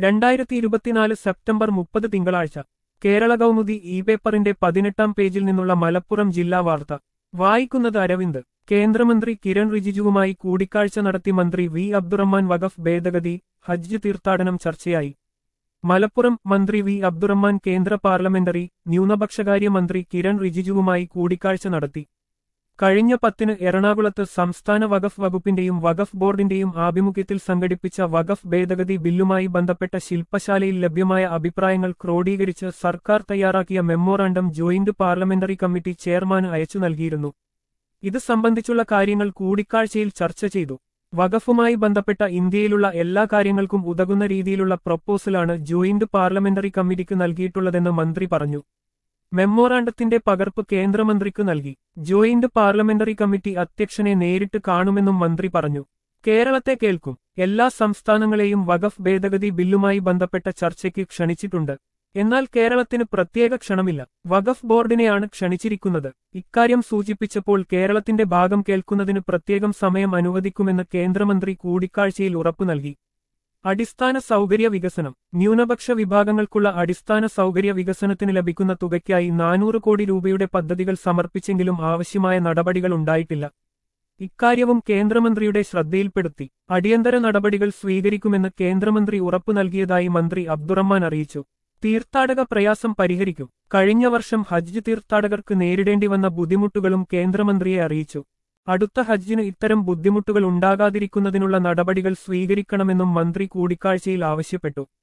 രണ്ടായിരത്തി ഇരുപത്തിനാല് സെപ്റ്റംബർ മുപ്പത് തിങ്കളാഴ്ച കേരള കൗമുദി ഇ പേപ്പറിന്റെ പതിനെട്ടാം പേജിൽ നിന്നുള്ള മലപ്പുറം ജില്ലാ വാർത്ത വായിക്കുന്നത് അരവിന്ദ് കേന്ദ്രമന്ത്രി കിരൺ റിജിജുവുമായി കൂടിക്കാഴ്ച നടത്തി മന്ത്രി വി അബ്ദുറഹ്മാൻ വഖഫ് ഭേദഗതി ഹജ്ജ് തീർത്ഥാടനം ചർച്ചയായി മലപ്പുറം മന്ത്രി വി അബ്ദുറഹ്മാൻ കേന്ദ്ര പാർലമെന്ററി ന്യൂനപക്ഷകാര്യ മന്ത്രി കിരൺ റിജിജുവുമായി കൂടിക്കാഴ്ച നടത്തി കഴിഞ്ഞ പത്തിന് എറണാകുളത്ത് സംസ്ഥാന വഖഫ് വകുപ്പിന്റെയും വഖഫ് ബോർഡിന്റെയും ആഭിമുഖ്യത്തിൽ സംഘടിപ്പിച്ച വഖഫ് ഭേദഗതി ബില്ലുമായി ബന്ധപ്പെട്ട ശില്പശാലയിൽ ലഭ്യമായ അഭിപ്രായങ്ങൾ ക്രോഡീകരിച്ച് സർക്കാർ തയ്യാറാക്കിയ മെമ്മോറാണ്ടം ജോയിന്റ് പാർലമെന്ററി കമ്മിറ്റി ചെയർമാന് അയച്ചു നൽകിയിരുന്നു ഇത് സംബന്ധിച്ചുള്ള കാര്യങ്ങൾ കൂടിക്കാഴ്ചയിൽ ചർച്ച ചെയ്തു വഖഫുമായി ബന്ധപ്പെട്ട ഇന്ത്യയിലുള്ള എല്ലാ കാര്യങ്ങൾക്കും ഉതകുന്ന രീതിയിലുള്ള പ്രൊപ്പോസലാണ് ജോയിന്റ് പാർലമെന്ററി കമ്മിറ്റിക്ക് നൽകിയിട്ടുള്ളതെന്ന് മന്ത്രി പറഞ്ഞു മെമ്മോറാണ്ടത്തിന്റെ പകർപ്പ് കേന്ദ്രമന്ത്രിക്ക് നൽകി ജോയിന്റ് പാർലമെന്ററി കമ്മിറ്റി അധ്യക്ഷനെ നേരിട്ട് കാണുമെന്നും മന്ത്രി പറഞ്ഞു കേരളത്തെ കേൾക്കും എല്ലാ സംസ്ഥാനങ്ങളെയും വഖഫ് ഭേദഗതി ബില്ലുമായി ബന്ധപ്പെട്ട ചർച്ചയ്ക്ക് ക്ഷണിച്ചിട്ടുണ്ട് എന്നാൽ കേരളത്തിന് പ്രത്യേക ക്ഷണമില്ല വഖഫ് ബോർഡിനെയാണ് ക്ഷണിച്ചിരിക്കുന്നത് ഇക്കാര്യം സൂചിപ്പിച്ചപ്പോൾ കേരളത്തിന്റെ ഭാഗം കേൾക്കുന്നതിന് പ്രത്യേകം സമയം അനുവദിക്കുമെന്ന് കേന്ദ്രമന്ത്രി കൂടിക്കാഴ്ചയിൽ ഉറപ്പു നൽകി അടിസ്ഥാന സൗകര്യ വികസനം ന്യൂനപക്ഷ വിഭാഗങ്ങൾക്കുള്ള അടിസ്ഥാന സൗകര്യ വികസനത്തിന് ലഭിക്കുന്ന തുകയ്ക്കായി നാനൂറ് കോടി രൂപയുടെ പദ്ധതികൾ സമർപ്പിച്ചെങ്കിലും ആവശ്യമായ നടപടികൾ ഉണ്ടായിട്ടില്ല ഇക്കാര്യവും കേന്ദ്രമന്ത്രിയുടെ ശ്രദ്ധയിൽപ്പെടുത്തി അടിയന്തര നടപടികൾ സ്വീകരിക്കുമെന്ന് കേന്ദ്രമന്ത്രി ഉറപ്പു നൽകിയതായി മന്ത്രി അബ്ദുറഹ്മാൻ അറിയിച്ചു തീർത്ഥാടക പ്രയാസം പരിഹരിക്കും കഴിഞ്ഞ വർഷം ഹജ്ജ് തീർത്ഥാടകർക്ക് നേരിടേണ്ടി വന്ന ബുദ്ധിമുട്ടുകളും കേന്ദ്രമന്ത്രിയെ അറിയിച്ചു അടുത്ത ഹജ്ജിന് ഇത്തരം ബുദ്ധിമുട്ടുകൾ ഉണ്ടാകാതിരിക്കുന്നതിനുള്ള നടപടികൾ സ്വീകരിക്കണമെന്നും മന്ത്രി കൂടിക്കാഴ്ചയിൽ ആവശ്യപ്പെട്ടു